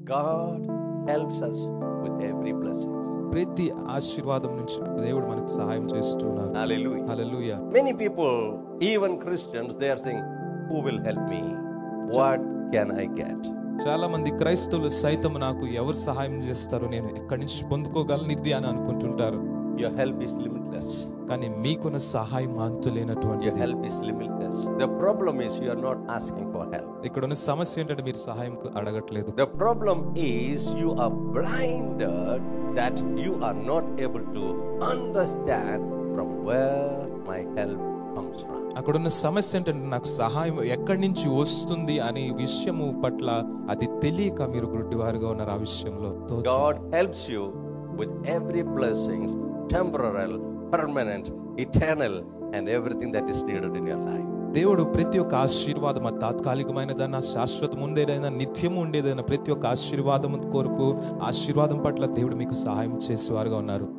God helps us with every blessing. ప్రతి ఆశీర్వాదం నుంచి దేవుడు మనకు సహాయం చేస్తున్నారు Hallelujah. Hallelujah Many people, even Christians, they are saying, Who will help me? What can I get? చాలా మంది క్రైస్తవులు సైతం నాకు ఎవరు సహాయం చేస్తారు నేను ఎక్కడి నుంచి పొందుకోగలను ఇది అని అనుకుంటుంటారు Your help is limitless. కానీ మీకున్న సహాయం అంతులేనటువంటి Your help is limitless. The problem is you are not asking for help. ఇక్కడ ఉన్న సమస్య ఏంటంటే మీరు సహాయం అడగట్లేదు The problem is you are blinded that you are not able to understand from where my help comes from. అక్కడ ఉన్న సమస్య ఏంటంటే నాకు సహాయం ఎక్కడి నుంచి వస్తుంది అనే విషయము పట్ల అది తెలియక మీరు గుడ్డివారుగా ఉన్నారు ఆ విషయంలో తో- God helps you with every blessings, temporal, permanent, eternal, and everything that is needed in your life. దేవుడు ప్రతి ఒక్క ఆశీర్వాదం అది తాత్కాలికమైనదైనా శాశ్వతం ఉండేదైనా నిత్యం ఉండేదైనా ప్రతి ఒక్క ఆశీర్వాదం కొరకు ఆశీర్వాదం పట్ల దేవుడు మీకు సహాయం చేసేవారుగా ఉన్నారు